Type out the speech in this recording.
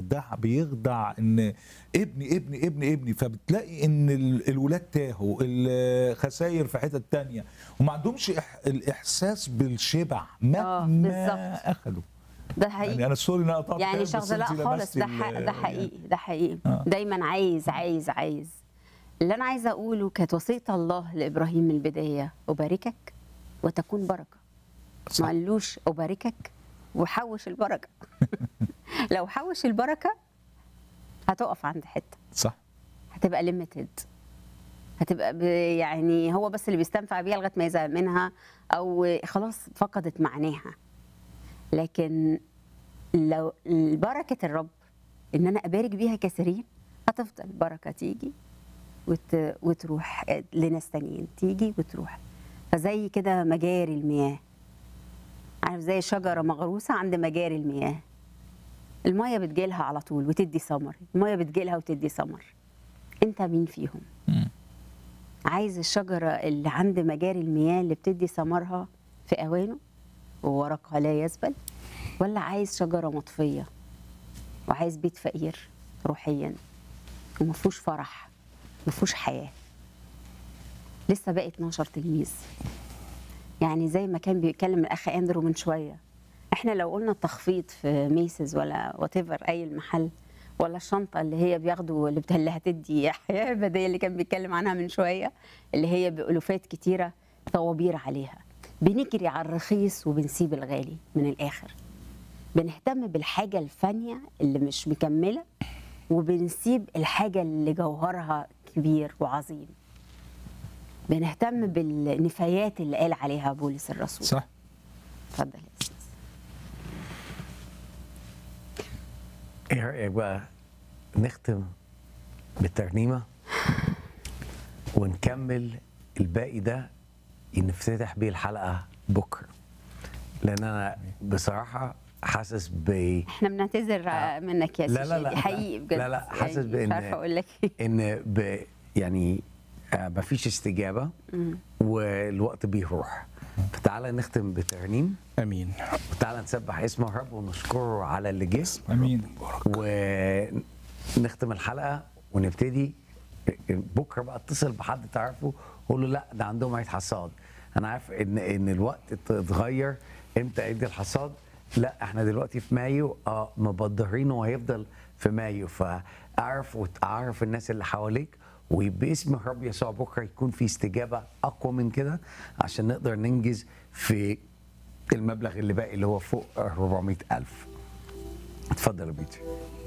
بيخدع بيخدع ان ابني ابني ابني ابني فبتلاقي ان ال- الولاد تاهوا الخساير في حتت تانية وما عندهمش إح- الاحساس بالشبع آه، مهما بالظبط. اخذوا ده يعني حقيقي انا سوري ان انا قطعت يعني كلام، بس شخص لا أنت خالص لمستي ده ح- ال- ده حقيقي ده حقيقي آه. دايما عايز عايز عايز اللي انا عايزه اقوله كانت وصيه الله لابراهيم من البدايه اباركك وتكون بركه صح. ما قالوش اباركك وحوش البركه لو حوش البركه هتقف عند حته صح هتبقى ليميتد هتبقى ب- يعني هو بس اللي بيستنفع بيها لغايه ما يزهق منها او خلاص فقدت معناها لكن لو بركه الرب ان انا ابارك بيها كثيرين هتفضل بركه تيجي وت... وتروح لناس تانيين تيجي وتروح فزي كده مجاري المياه عارف زي شجره مغروسه عند مجاري المياه الميه بتجيلها على طول وتدي ثمر الميه بتجيلها وتدي ثمر انت مين فيهم مم. عايز الشجره اللي عند مجاري المياه اللي بتدي ثمرها في اوانه وورقها لا يذبل ولا عايز شجره مطفيه وعايز بيت فقير روحيا وما فيهوش فرح ما فيهوش حياه لسه باقي 12 تلميذ يعني زي ما كان بيتكلم الاخ اندرو من شويه احنا لو قلنا التخفيض في ميسز ولا وات اي المحل ولا الشنطه اللي هي بياخدوا اللي بت- اللي هتدي حياه ابديه اللي كان بيتكلم عنها من شويه اللي هي بالوفات كتيره طوابير عليها بنجري على الرخيص وبنسيب الغالي من الاخر بنهتم بالحاجه الفانيه اللي مش مكمله وبنسيب الحاجه اللي جوهرها كبير وعظيم بنهتم بالنفايات اللي قال عليها بولس الرسول صح اتفضل يا استاذ ايه رايك بقى نختم بالترنيمه ونكمل الباقي ده نفتتح بيه الحلقه بكره لان انا بصراحه حاسس ب احنا بنعتذر آه. منك يا لا، لا، سيدي لا. حقيقي بجد لا، لا، حاسس يعني بإن- مش عارفه اقول لك إيه. ان ب يعني آه مفيش استجابه والوقت بيروح فتعالى نختم بترنيم امين وتعالى نسبح اسم الرب ونشكره على اللي جه امين ونختم الحلقه ونبتدي بكره بقى اتصل بحد تعرفه قول له لا ده عندهم عيد حصاد انا عارف ان ان الوقت اتغير امتى عيد الحصاد لا احنا دلوقتي في مايو اه مبدرين وهيفضل في مايو فاعرف وتعرف الناس اللي حواليك وباسم الرب يسوع بكره يكون في استجابه اقوى من كده عشان نقدر ننجز في المبلغ اللي باقي اللي هو فوق 400 ألف اتفضل يا بيتر